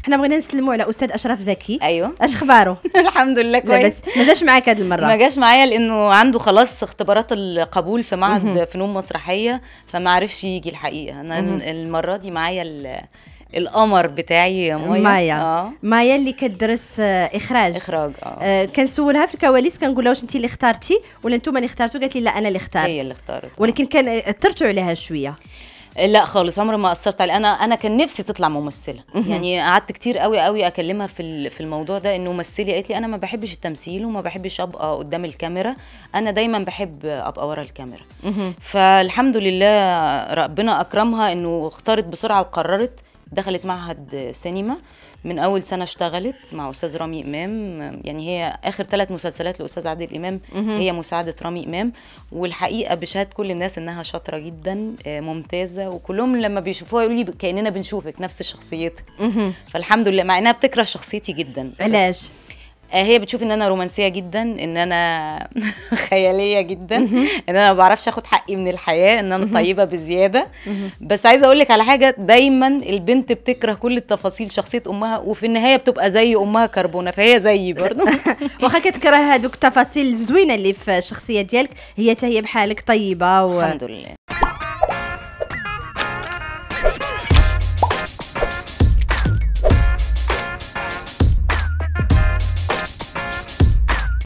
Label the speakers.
Speaker 1: حنا بغينا نسلموا على استاذ اشرف زكي
Speaker 2: ايوه
Speaker 1: اش اخباره
Speaker 2: الحمد لله
Speaker 1: لا
Speaker 2: كويس
Speaker 1: بس ما جاش معاك هذه المره
Speaker 2: ما جاش معايا لانه عنده خلاص اختبارات القبول في معهد فنون مسرحيه فما عرفش يجي الحقيقه انا
Speaker 1: مهم.
Speaker 2: المره دي معايا ال- القمر بتاعي مايا
Speaker 1: مايا
Speaker 2: اه
Speaker 1: مايا اللي كتدرس آه، اخراج
Speaker 2: اخراج اه
Speaker 1: آه، كنسولها في الكواليس كنقول لها واش انت اللي اختارتي ولا انتم اللي اختارتوا قالت لي لا انا اللي اخترت
Speaker 2: هي اللي اختارت
Speaker 1: ولكن كان اثرتوا عليها شويه
Speaker 2: لا خالص عمري ما اثرت على انا انا كان نفسي تطلع ممثله
Speaker 1: مهم.
Speaker 2: يعني قعدت كتير قوي قوي اكلمها في ال- في الموضوع ده انه مثلي قالت لي انا ما بحبش التمثيل وما بحبش ابقى قدام الكاميرا انا دايما بحب ابقى ورا الكاميرا فالحمد لله ربنا اكرمها انه اختارت بسرعه وقررت دخلت معهد سينما من اول سنه اشتغلت مع استاذ رامي امام يعني هي اخر ثلاث مسلسلات لاستاذ عادل امام
Speaker 1: مهم.
Speaker 2: هي مساعده رامي امام والحقيقه بشهاده كل الناس انها شاطره جدا آه، ممتازه وكلهم لما بيشوفوها يقولوا لي كاننا بنشوفك نفس شخصيتك
Speaker 1: مهم.
Speaker 2: فالحمد لله مع انها بتكره شخصيتي جدا بس-
Speaker 1: علاش
Speaker 2: آه، هي بتشوف ان انا رومانسيه جدا ان انا خياليه جدا ان انا ما بعرفش اخد حقي من الحياه ان انا طيبه بزياده بس عايزه اقول لك على حاجه دايما البنت بتكره كل التفاصيل شخصيه امها وفي النهايه بتبقى زي امها كربونه فهي زيي برضه
Speaker 1: واخا كتكره هذوك التفاصيل الزوينه اللي في الشخصيه ديالك هي حتى هي بحالك طيبه و...
Speaker 2: الحمد لله